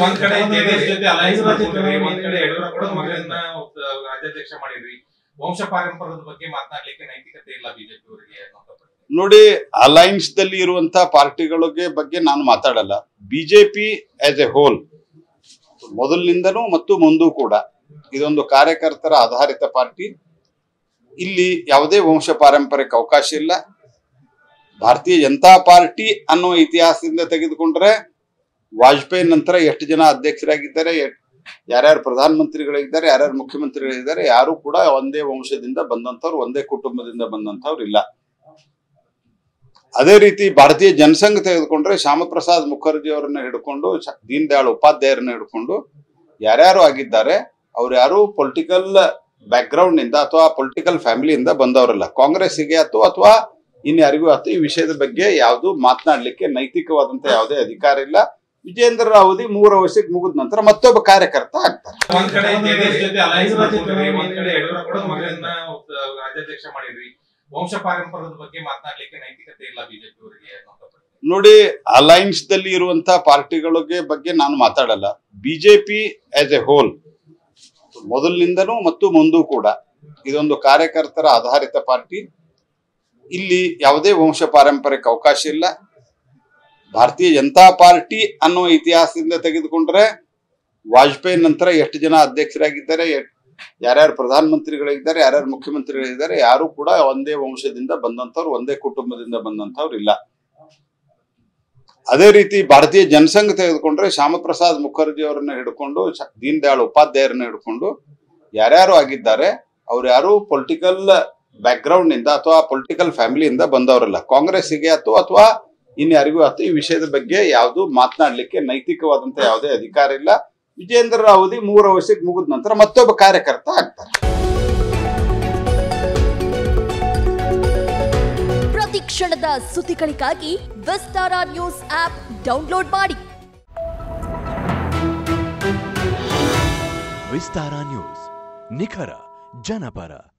ಒಂದ್ ಕಡೆ ಜೆಡಿಎಸ್ ಜೊತೆ ಅಲೈನ್ಸ್ ಮಾಡ್ಕೊಂಡಿರಿ ಒಂದ್ ಕಡೆ ಯಡಿಯೂರಪ್ಪ ಮಗನ ರಾಜ್ಯಾಧ್ಯಕ್ಷ ಮಾಡಿದ್ರಿ ವಂಶ ಪಾರಂಪರ್ಯದ ಬಗ್ಗೆ ಮಾತನಾಡ್ಲಿಕ್ಕೆ ನೈತಿಕತೆ ಇಲ್ಲ ಬಿಜೆಪಿ ಅವರಿಗೆ ಅನ್ನೋಂಥ ಪ್ರಶ್ನೆ. ನೋಡಿ ಅಲೈನ್ಸ್ ದಲ್ಲಿ ಇರುವಂತ ಪಾರ್ಟಿಗಳಿಗೆ ಬಗ್ಗೆ ನಾನು ಮಾತಾಡಲ್ಲ ಬಿಜೆಪಿ ಆಸ್ ಎ ಹೋಲ್ ಮೊದಲಿನಿಂದನೂ ಮತ್ತು ಮುಂದೂ ಕೂಡ ಇದೊಂದು ಕಾರ್ಯಕರ್ತರ ಆಧಾರಿತ ಪಾರ್ಟಿ ಇಲ್ಲಿ ಯಾವುದೇ ವಂಶ ಪಾರಂಪರಿಕ ಅವಕಾಶ ಇಲ್ಲ ಭಾರತೀಯ ಜನತಾ ಪಾರ್ಟಿ ಅನ್ನೋ ಇತಿಹಾಸದಿಂದ ತೆಗೆದುಕೊಂಡ್ರೆ ವಾಜಪೇಯಿ ನಂತರ ಎಷ್ಟು ಜನ ಅಧ್ಯಕ್ಷರಾಗಿದ್ದಾರೆ ಎಷ್ಟ್- ಯಾರ್ಯಾರು ಪ್ರಧಾನಮಂತ್ರಿಗಳಿದ್ದಾರೆ ಯಾರ್ಯಾರು ಮುಖ್ಯಮಂತ್ರಿಗಳಿದ್ದಾರೆ ಯಾರು ಕೂಡ ಒಂದೇ ವಂಶದಿಂದ ಬಂದಂತವ್ರು ಒಂದೇ ಕುಟುಂಬದಿಂದ ಬಂದಂತವ್ರು ಇಲ್ಲ ಅದೇ ರೀತಿ ಭಾರತೀಯ ಜನಸಂಘ ತೆಗೆದುಕೊಂಡ್ರೆ ಶ್ಯಾಮಪ್ರಸಾದ್ ಮುಖರ್ಜಿ ಅವರನ್ನ ಹಿಡ್ಕೊಂಡು ಶ- ದೀನ್ ದಯಾಳ್ ಉಪಾಧ್ಯಾಯರನ್ನ ಹಿಡ್ಕೊಂಡು ಯಾರ್ಯಾರು ಆಗಿದ್ದಾರೆ ಅವ್ರು ಯಾರು ಪೊಲಿಟಿಕಲ್ ಬ್ಯಾಕ್ಗ್ರೌಂಡ್ ನಿಂದ ಅಥವಾ ಪೊಲಿಟಿಕಲ್ ಫ್ಯಾಮಿಲಿಯಿಂದ ಬಂದವರಲ್ಲ ಕಾಂಗ್ರೆಸ್ಸಿಗೆ ಅಥವಾ ಅಥವಾ ಇನ್ಯಾರಿಗೂ ಆಯ್ತು ಈ ವಿಷಯದ ಬಗ್ಗೆ ಯಾವುದು ಮಾತನಾಡ್ಲಿಕ್ಕೆ ನೈತಿಕವಾದಂತ ಯಾವುದೇ ಅಧಿಕಾರ ಇಲ್ಲ ವಿಜೇಂದ್ರ ಅವಧಿ ಮೂರು ವರ್ಷಕ್ಕೆ ಮುಗಿದ ನಂತರ ಮತ್ತೊಬ್ಬ ಕಾರ್ಯಕರ್ತ ಆಗ್ತಾರೆ ಒಂದ್ ಕಡೆ ಜೆಡಿಎಸ್ ಜೊತೆ ಅಲೈನ್ಸ್ ಮಾಡ್ಕೊಂಡಿರಿ ಒಂದ್ ಕಡೆ ಯಡಿಯೂರಪ್ಪ ಮಗನ ರಾಜ್ಯಾಧ್ಯಕ್ಷ ಮಾಡಿದ್ರಿ ವಂಶ ಪಾರಂಪರ್ಯದ ಬಗ್ಗೆ ಮಾತನಾಡ್ಲಿಕ್ಕೆ ನೈತಿಕತೆ ಇಲ್ಲ ಬಿಜೆಪಿ ಅವರಿಗೆ ಅನ್ನೋಂಥ ಪ್ರಶ್ನೆ. ನೋಡಿ ಅಲೈನ್ಸ್ ದಲ್ಲಿ ಇರುವಂತ ಪಾರ್ಟಿಗಳಿಗೆ ಬಗ್ಗೆ ನಾನು ಮಾತಾಡಲ್ಲ ಬಿಜೆಪಿ ಆಸ್ ಎ ಹೋಲ್ ಮೊದಲಿನಿಂದನೂ ಮತ್ತು ಮುಂದೂ ಕೂಡ ಇದೊಂದು ಕಾರ್ಯಕರ್ತರ ಆಧಾರಿತ ಪಾರ್ಟಿ ಇಲ್ಲಿ ಯಾವುದೇ ವಂಶ ಪಾರಂಪರಿಕ ಅವಕಾಶ ಇಲ್ಲ ಭಾರತೀಯ ಜನತಾ ಪಾರ್ಟಿ ಅನ್ನೋ ಇತಿಹಾಸದಿಂದ ತೆಗೆದುಕೊಂಡ್ರೆ ವಾಜಪೇಯಿ ನಂತರ ಎಷ್ಟು ಜನ ಅಧ್ಯಕ್ಷರಾಗಿದ್ದಾರೆ ಎಷ್ಟ್- ಯಾರ್ಯಾರು ಪ್ರಧಾನಮಂತ್ರಿಗಳಿದ್ದಾರೆ ಯಾರ್ಯಾರು ಮುಖ್ಯಮಂತ್ರಿಗಳಿದ್ದಾರೆ ಯಾರು ಕೂಡ ಒಂದೇ ವಂಶದಿಂದ ಬಂದಂತವ್ರು ಒಂದೇ ಕುಟುಂಬದಿಂದ ಬಂದಂತವ್ರು ಇಲ್ಲ ಅದೇ ರೀತಿ ಭಾರತೀಯ ಜನಸಂಘ ತೆಗೆದುಕೊಂಡ್ರೆ ಶ್ಯಾಮಪ್ರಸಾದ್ ಮುಖರ್ಜಿ ಅವರನ್ನ ಹಿಡ್ಕೊಂಡು ಶ- ದೀನ್ ದಯಾಳ್ ಉಪಾಧ್ಯಾಯರನ್ನ ಹಿಡ್ಕೊಂಡು ಯಾರ್ಯಾರು ಆಗಿದ್ದಾರೆ ಅವ್ರು ಯಾರು ಪೊಲಿಟಿಕಲ್ ಬ್ಯಾಕ್ಗ್ರೌಂಡ್ ನಿಂದ ಅಥವಾ ಪೊಲಿಟಿಕಲ್ ಫ್ಯಾಮಿಲಿಯಿಂದ ಬಂದವರಲ್ಲ ಕಾಂಗ್ರೆಸ್ಸಿಗೆ ಅಥವಾ ಅಥವಾ ಇನ್ಯಾರಿಗೂ ಆಯ್ತು ಈ ವಿಷಯದ ಬಗ್ಗೆ ಯಾವುದು ಮಾತನಾಡ್ಲಿಕ್ಕೆ ನೈತಿಕವಾದಂತ ಯಾವುದೇ ಅಧಿಕಾರ ಇಲ್ಲ ವಿಜೇಂದ್ರ ಅವಧಿ ಮೂರು ವರ್ಷಕ್ಕೆ ಮುಗಿದ ನಂತರ ಮತ್ತೊಬ್ಬ ಕಾರ್ಯಕರ್ತ ಆಗ್ತಾರೆ ಪ್ರತಿ ಕ್ಷಣದ ಸುದ್ದಿಗಳಿಗಾಗಿ ವಿಸ್ತಾರ ನ್ಯೂಸ್ ಆಪ್ ಡೌನ್ಲೋಡ್ ಮಾಡಿ ವಿಸ್ತಾರ ನ್ಯೂಸ್ ನಿಖರ ಜನಪರ